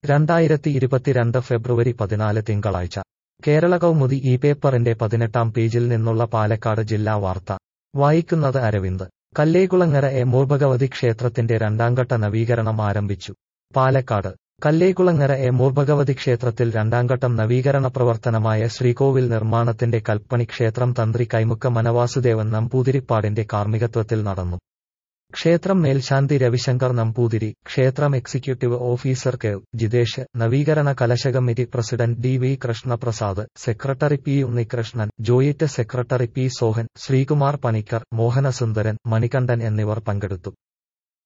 രണ്ടായിരത്തി ഇരുപത്തിരണ്ട് ഫെബ്രുവരി പതിനാല് തിങ്കളാഴ്ച കേരള കൗമുദി ഈ പേപ്പറിന്റെ പതിനെട്ടാം പേജിൽ നിന്നുള്ള പാലക്കാട് ജില്ലാ വാർത്ത വായിക്കുന്നത് അരവിന്ദ് കല്ലേകുളങ്ങര എ മൂർഭഗവതി ക്ഷേത്രത്തിന്റെ രണ്ടാംഘട്ട നവീകരണം ആരംഭിച്ചു പാലക്കാട് കല്ലേകുളങ്ങര എ മൂർഭഗവതി ക്ഷേത്രത്തിൽ രണ്ടാംഘട്ടം നവീകരണ പ്രവർത്തനമായ ശ്രീകോവിൽ നിർമ്മാണത്തിന്റെ കൽപ്പണി ക്ഷേത്രം തന്ത്രി കൈമുക്ക മനവാസുദേവൻ നമ്പൂതിരിപ്പാടിന്റെ കാർമ്മികത്വത്തിൽ നടന്നു ക്ഷേത്രം മേൽശാന്തി രവിശങ്കർ നമ്പൂതിരി ക്ഷേത്രം എക്സിക്യൂട്ടീവ് ഓഫീസർ കെ ജിതേഷ് നവീകരണ കലശ committee president D V Krishnaprasad secretary P Unnikrishnan joint secretary P Sohan Sreekumar Panicker Mohanasundaran Manikandan എന്നിവർ പങ്കെടുത്തു